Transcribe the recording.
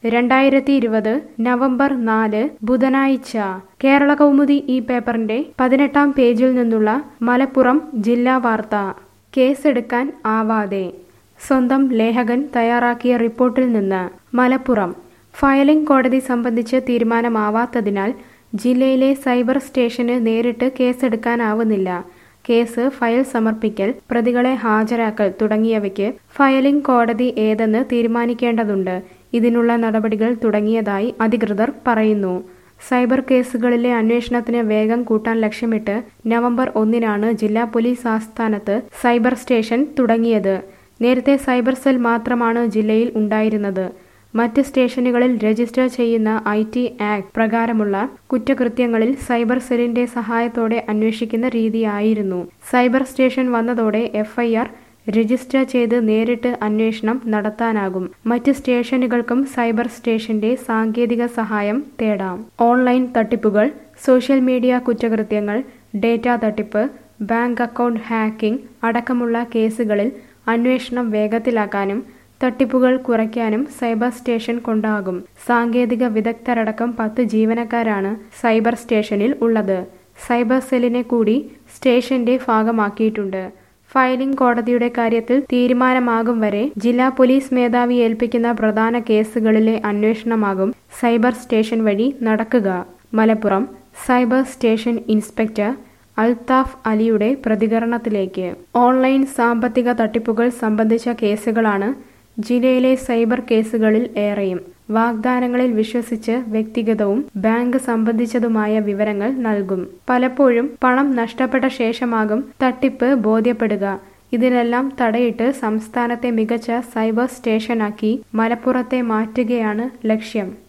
രണ്ടായിരത്തി ഇരുപത് നവംബർ നാല് ബുധനാഴ്ച കേരള കൗമുദി ഈ പേപ്പറിന്റെ പതിനെട്ടാം പേജിൽ നിന്നുള്ള മലപ്പുറം ജില്ലാ വാർത്ത കേസെടുക്കാൻ ആവാതെ സ്വന്തം ലേഖകൻ തയ്യാറാക്കിയ റിപ്പോർട്ടിൽ നിന്ന് മലപ്പുറം ഫയലിംഗ് കോടതി സംബന്ധിച്ച് തീരുമാനമാവാത്തതിനാൽ ജില്ലയിലെ സൈബർ സ്റ്റേഷന് നേരിട്ട് കേസെടുക്കാനാവുന്നില്ല കേസ് ഫയൽ സമർപ്പിക്കൽ പ്രതികളെ ഹാജരാക്കൽ തുടങ്ങിയവയ്ക്ക് ഫയലിംഗ് കോടതി ഏതെന്ന് തീരുമാനിക്കേണ്ടതുണ്ട് ഇതിനുള്ള നടപടികൾ തുടങ്ങിയതായി അധികൃതർ പറയുന്നു സൈബർ കേസുകളിലെ അന്വേഷണത്തിന് വേഗം കൂട്ടാൻ ലക്ഷ്യമിട്ട് നവംബർ ഒന്നിനാണ് ജില്ലാ പോലീസ് ആസ്ഥാനത്ത് സൈബർ സ്റ്റേഷൻ തുടങ്ങിയത് നേരത്തെ സൈബർ സെൽ മാത്രമാണ് ജില്ലയിൽ ഉണ്ടായിരുന്നത് മറ്റ് സ്റ്റേഷനുകളിൽ രജിസ്റ്റർ ചെയ്യുന്ന ഐ ടി ആക്ട് പ്രകാരമുള്ള കുറ്റകൃത്യങ്ങളിൽ സൈബർ സെല്ലിന്റെ സഹായത്തോടെ അന്വേഷിക്കുന്ന രീതിയായിരുന്നു സൈബർ സ്റ്റേഷൻ വന്നതോടെ എഫ്ഐആർ രജിസ്റ്റർ ചെയ്ത് നേരിട്ട് അന്വേഷണം നടത്താനാകും മറ്റ് സ്റ്റേഷനുകൾക്കും സൈബർ സ്റ്റേഷന്റെ സാങ്കേതിക സഹായം തേടാം ഓൺലൈൻ തട്ടിപ്പുകൾ സോഷ്യൽ മീഡിയ കുറ്റകൃത്യങ്ങൾ ഡേറ്റ തട്ടിപ്പ് ബാങ്ക് അക്കൗണ്ട് ഹാക്കിംഗ് അടക്കമുള്ള കേസുകളിൽ അന്വേഷണം വേഗത്തിലാക്കാനും തട്ടിപ്പുകൾ കുറയ്ക്കാനും സൈബർ സ്റ്റേഷൻ കൊണ്ടാകും സാങ്കേതിക വിദഗ്ധരടക്കം പത്ത് ജീവനക്കാരാണ് സൈബർ സ്റ്റേഷനിൽ ഉള്ളത് സൈബർ സെല്ലിനെ കൂടി സ്റ്റേഷന്റെ ഭാഗമാക്കിയിട്ടുണ്ട് ഫയലിംഗ് കോടതിയുടെ കാര്യത്തിൽ തീരുമാനമാകും വരെ ജില്ലാ പോലീസ് മേധാവി ഏൽപ്പിക്കുന്ന പ്രധാന കേസുകളിലെ അന്വേഷണമാകും സൈബർ സ്റ്റേഷൻ വഴി നടക്കുക Malappuram cyber station inspector Althaf അലിയുടെ പ്രതികരണത്തിലേക്ക് ഓൺലൈൻ സാമ്പത്തിക തട്ടിപ്പുകൾ സംബന്ധിച്ച കേസുകളാണ് ജില്ലയിലെ സൈബർ കേസുകളിൽ ഏറെയും വാഗ്ദാനങ്ങളിൽ വിശ്വസിച്ച് വ്യക്തിഗതവും ബാങ്ക് സംബന്ധിച്ചതുമായ വിവരങ്ങൾ നൽകും പലപ്പോഴും പണം നഷ്ടപ്പെട്ട ശേഷമാകും തട്ടിപ്പ് ബോധ്യപ്പെടുക ഇതിനെല്ലാം തടയിട്ട് സംസ്ഥാനത്തെ മികച്ച സൈബർ സ്റ്റേഷനാക്കി മലപ്പുറത്തെ മാറ്റുകയാണ് ലക്ഷ്യം